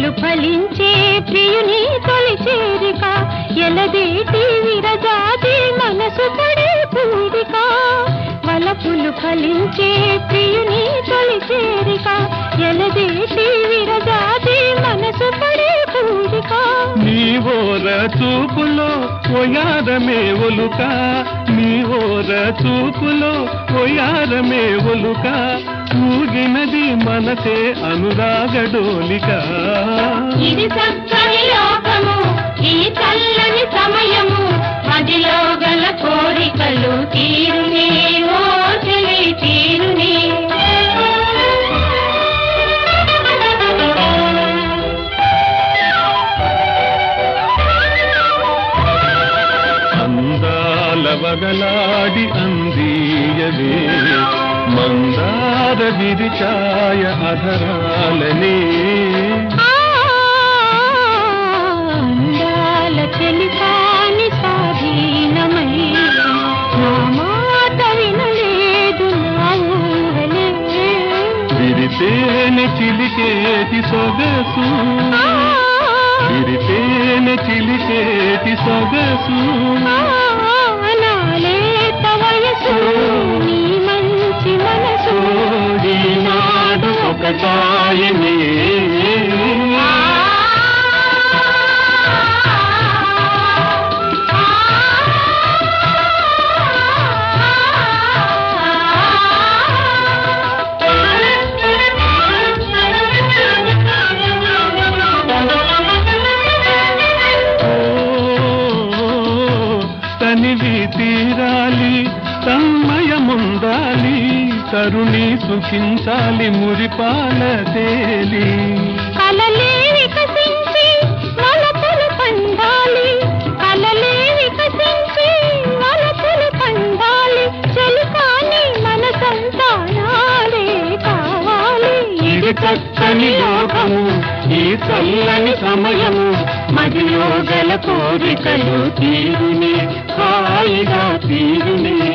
ఫలించే ప్రియుని తొలి చేరిక ఎలదేటి విరజాతి మనసు పడే పూరిక వలపులు ఫలించే ప్రియుని తొలి చేరిక ఎలదేటి విరజాతి మనసు పడే పూరిక నీ ఓర చూపులో ఒయారమే ఒలుక నీ ఓర చూపులో ఒయారమే ఒలుక ఊగినది మనసే అనురాగడోలిక ఇది చక్కని లోకము ఈ చల్లని సమయము మదిలో గల కోరికలు తీరునే ఓ చెలి తీరునే అందాల వగలాడి అందీయవే మందార విరిచాయ అధరాలనే ఆ, అందాల చెలికాని స్వాధీనమై నా మాట వినలేదు నా ఊహలే విరితేనె చిలికేటి సొగసు ఆ, విరితేనె చిలికేటి సొగసు నాలేత వయసు నీ మంచి మనసు ఈనాడు ఒకటాయనే ఓ, తనివి తీరాలి తన్మయముందాలి తరుణి సుఖించాలి మురిపాల తేలి కలలే వికసించి వలపులు పండాలి కలలే వికసించి వలపులు పండాలి చెలికాని మన సంతానాలే కావాలి ఇది చక్కని లోకము ఈ చల్లని సమయము మదిలో గల కోరికలు తీరునే హాయిగా తీరునే